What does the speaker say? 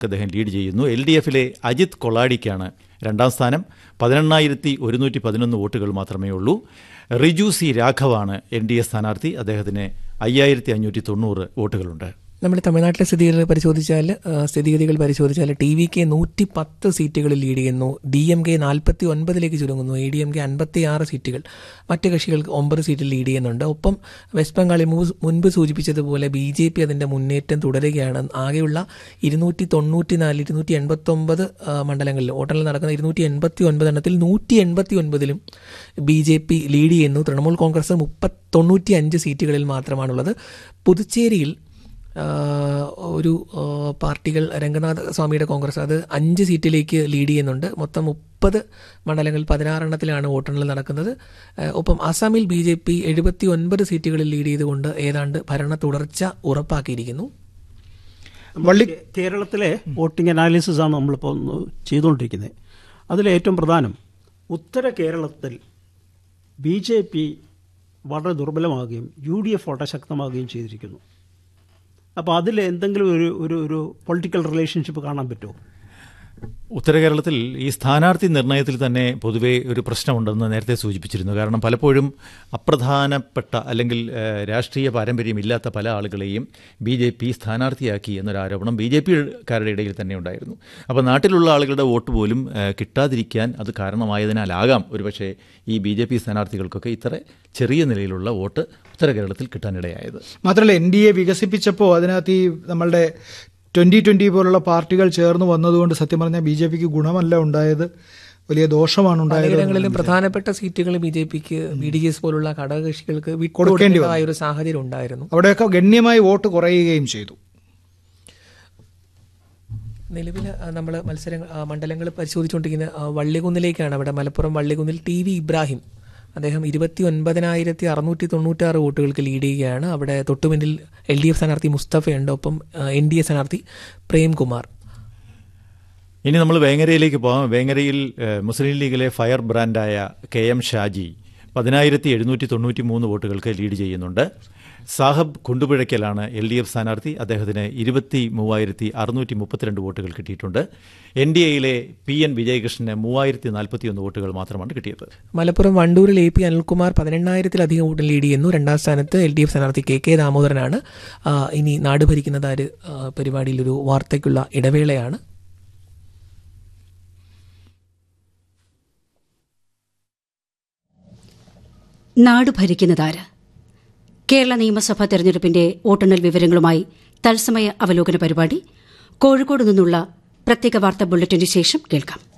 അദ്ദേഹം ലീഡ് ചെയ്യുന്നു L D എഫിലെ അജിത് കൊളാഡിക്കാണ് രണ്ടാം സ്ഥാനം പതിനെണ്ണായിരത്തി ഒരുന്നൂറ്റി പതിനൊന്ന് വോട്ടുകൾ മാത്രമേ ഉള്ളൂ റിജു സി രാഘവാണ് എൻ ഡി എ സ്ഥാനാർത്ഥി അദ്ദേഹത്തിന് അയ്യായിരത്തി അഞ്ഞൂറ്റി തൊണ്ണൂറ് വോട്ടുകളുണ്ട് നമ്മുടെ തമിഴ്നാട്ടിലെ സ്ഥിതിഗതികൾ പരിശോധിച്ചാൽ ആ, സ്ഥിതിഗതികൾ പരിശോധിച്ചാൽ ടി വി കെ നൂറ്റി പത്ത് സീറ്റുകളിൽ ലീഡ് ചെയ്യുന്നു ഡി എം കെ നാൽപ്പത്തി ഒൻപതിലേക്ക് ചുരുങ്ങുന്നു എ ഡി എം കെ അൻപത്തി ആറ് സീറ്റുകൾ മറ്റ് കക്ഷികൾക്ക് ഒമ്പത് സീറ്റിൽ ലീഡ് ചെയ്യുന്നുണ്ട് ഒപ്പം വെസ്റ്റ് ബംഗാളിൽ മു- മുൻപ് സൂചിപ്പിച്ചതുപോലെ ബി ജെ പി അതിൻ്റെ മുന്നേറ്റം തുടരുകയാണ് ആകെയുള്ള ഇരുന്നൂറ്റി തൊണ്ണൂറ്റി നാല് ഇരുന്നൂറ്റി എൺപത്തി ഒമ്പത് മണ്ഡലങ്ങളിൽ വോട്ടെണ്ണൽ നടക്കുന്ന ഇരുന്നൂറ്റി എൺപത്തി ഒൻപത് എണ്ണത്തിൽ നൂറ്റി എൺപത്തി ഒൻപതിലും ബി ജെ പി ലീഡ് ചെയ്യുന്നു തൃണമൂൽ കോൺഗ്രസ് മുപ്പത്തി തൊണ്ണൂറ്റി അഞ്ച് സീറ്റുകളിൽ മാത്രമാണുള്ളത് പുതുച്ചേരിയിൽ ആ, ഒരു ആ, പാർട്ടികൾ രംഗനാഥ സ്വാമിയുടെ കോൺഗ്രസ് അത് അഞ്ച് സീറ്റിലേക്ക് ലീഡ് ചെയ്യുന്നുണ്ട് മൊത്തം മുപ്പത് മണ്ഡലങ്ങളിൽ പതിനാറെണ്ണത്തിലാണ് വോട്ടെണ്ണൽ നടക്കുന്നത് ആ, ഒപ്പം ആസാമിൽ ബി ജെ പി എഴുപത്തി ഒൻപത് സീറ്റുകളിൽ ലീഡ് ചെയ്തുകൊണ്ട് ഏതാണ്ട് ഭരണ തുടർച്ച ഉറപ്പാക്കിയിരിക്കുന്നു വള്ളി കേരളത്തിലെ വോട്ടിംഗ് അനാലിസിസ് ആണ് നമ്മളിപ്പോൾ ഒന്ന് ചെയ്തുകൊണ്ടിരിക്കുന്നത് അതിൽ ഏറ്റവും പ്രധാനം ഉത്തര കേരളത്തിൽ ബി ജെ പി വളരെ ദുർബലമാകുകയും യു ഡി എഫ് വളരെ ശക്തമാകുകയും ചെയ്തിരിക്കുന്നു അപ്പോൾ അതിൽ എന്തെങ്കിലും ഒരു ഒരു ഒരു പൊളിറ്റിക്കൽ റിലേഷൻഷിപ്പ് കാണാൻ പറ്റുമോ ഉത്തര കേരളത്തിൽ ഈ സ്ഥാനാർത്ഥി നിർണയത്തിൽ തന്നെ പൊതുവേ ഒരു പ്രശ്നമുണ്ടെന്ന് നേരത്തെ സൂചിപ്പിച്ചിരുന്നു കാരണം പലപ്പോഴും അപ്രധാനപ്പെട്ട അല്ലെങ്കിൽ ഏഹ്, രാഷ്ട്രീയ പാരമ്പര്യമില്ലാത്ത പല ആളുകളെയും ബി ജെ പി സ്ഥാനാർത്ഥിയാക്കി എന്നൊരു ആരോപണം ബി ജെ പിക്കാരുടെ ഇടയിൽ തന്നെ ഉണ്ടായിരുന്നു അപ്പോൾ നാട്ടിലുള്ള ആളുകളുടെ വോട്ട് പോലും ഏഹ്, കിട്ടാതിരിക്കാൻ അത് കാരണമായതിനാലാകാം ഒരുപക്ഷെ ഈ ബി ജെ പി സ്ഥാനാർത്ഥികൾക്കൊക്കെ ഇത്ര ചെറിയ നിലയിലുള്ള വോട്ട് ഉത്തര കേരളത്തിൽ കിട്ടാനിടയായത് മാത്രമല്ല എൻ ഡി എ വികസിപ്പിച്ചപ്പോൾ അതിനകത്ത് ഈ നമ്മളുടെ ട്വൻ്റി ട്വൻ്റി പോലുള്ള പാർട്ടികൾ ചേർന്ന് വന്നതുകൊണ്ട് സത്യം പറഞ്ഞാൽ ബി ജെ പിക്ക് ഗുണമല്ല ഉണ്ടായത് വലിയ ദോഷമാണ് ഉണ്ടായത് പലയിടങ്ങളിലും പ്രധാനപ്പെട്ട സീറ്റുകൾ ബി ജെ പിക്ക് ബി ഡി എസ് പോലുള്ള ഘടകകക്ഷികൾക്ക് കൊടുക്കേണ്ടി വിട്ടുകൊടുക്കേണ്ടതായ ഒരു സാഹചര്യം ഉണ്ടായിരുന്നു അവിടെയൊക്കെ ഗണ്യമായി വോട്ട് കുറയുകയും ചെയ്തു നിലവിൽ നമ്മൾ മത്സരങ്ങൾ മണ്ഡലങ്ങൾ പരിശോധിച്ചുകൊണ്ടിരിക്കുന്ന ആ, വള്ളികുന്നിലേക്കാണ് അവിടെ മലപ്പുറം വള്ളികുന്നിൽ ടി വി ഇബ്രാഹിം അദ്ദേഹം ഇരുപത്തി ഒൻപതിനായിരത്തി അറുന്നൂറ്റി തൊണ്ണൂറ്റാറ് വോട്ടുകൾക്ക് ലീഡ് ചെയ്യുകയാണ് അവിടെ തൊട്ടുപിന്നിൽ എൽ ഡി എഫ് സ്ഥാനാർത്ഥി മുസ്തഫയുണ്ട് ഒപ്പം എൻ ഡി എ സ്ഥാനാർത്ഥി പ്രേംകുമാർ ഇനി നമ്മൾ വേങ്ങരയിലേക്ക് പോകാം വേങ്ങരയിൽ ഏഹ്, മുസ്ലിം ലീഗിലെ ഫയർ ബ്രാൻഡായ കെ എം ഷാജി പതിനായിരത്തി എഴുന്നൂറ്റി തൊണ്ണൂറ്റി മൂന്ന് വോട്ടുകൾക്ക് ലീഡ് ചെയ്യുന്നുണ്ട് സാഹബ് കുണ്ടുപിഴയ്ക്കലാണ് എൽ ഡി എഫ് സ്ഥാനാർത്ഥി അദ്ദേഹത്തിന് ഇരുപത്തി മൂവായിരത്തി അറുന്നൂറ്റി മുപ്പത്തിരണ്ട് വോട്ടുകൾ കിട്ടിയിട്ടുണ്ട് എൻ ഡി എയിലെ പി എൻ വിജയകൃഷ്ണന് മൂവായിരത്തി നാൽപ്പത്തിയൊന്ന് വോട്ടുകൾ മാത്രമാണ് കിട്ടിയത് മലപ്പുറം വണ്ടൂരിൽ എ പി അനിൽകുമാർ പതിനെണ്ണായിരത്തിലധികം വോട്ടിൽ ലീഡ് ചെയ്യുന്നു രണ്ടാം സ്ഥാനത്ത് എൽ ഡി എഫ് സ്ഥാനാർത്ഥി കെ കെ ദാമോദരനാണ് ആ, ഇനി നാട് ഭരിക്കുന്നത് ആര് ആ, പരിപാടിയിൽ ഒരു വാർത്തയ്ക്കുള്ള ഇടവേളയാണ് നാട് ഭരിക്കുന്നതാര് കേരള നിയമസഭാ തെരഞ്ഞെടുപ്പിന്റെ വോട്ടെണ്ണൽ വിവരങ്ങളുമായി തത്സമയ അവലോകന പരിപാടി കോഴിക്കോട് നിന്നുള്ള പ്രത്യേക വാർത്താ ബുള്ളറ്റിന് ശേഷം കേൾക്കാം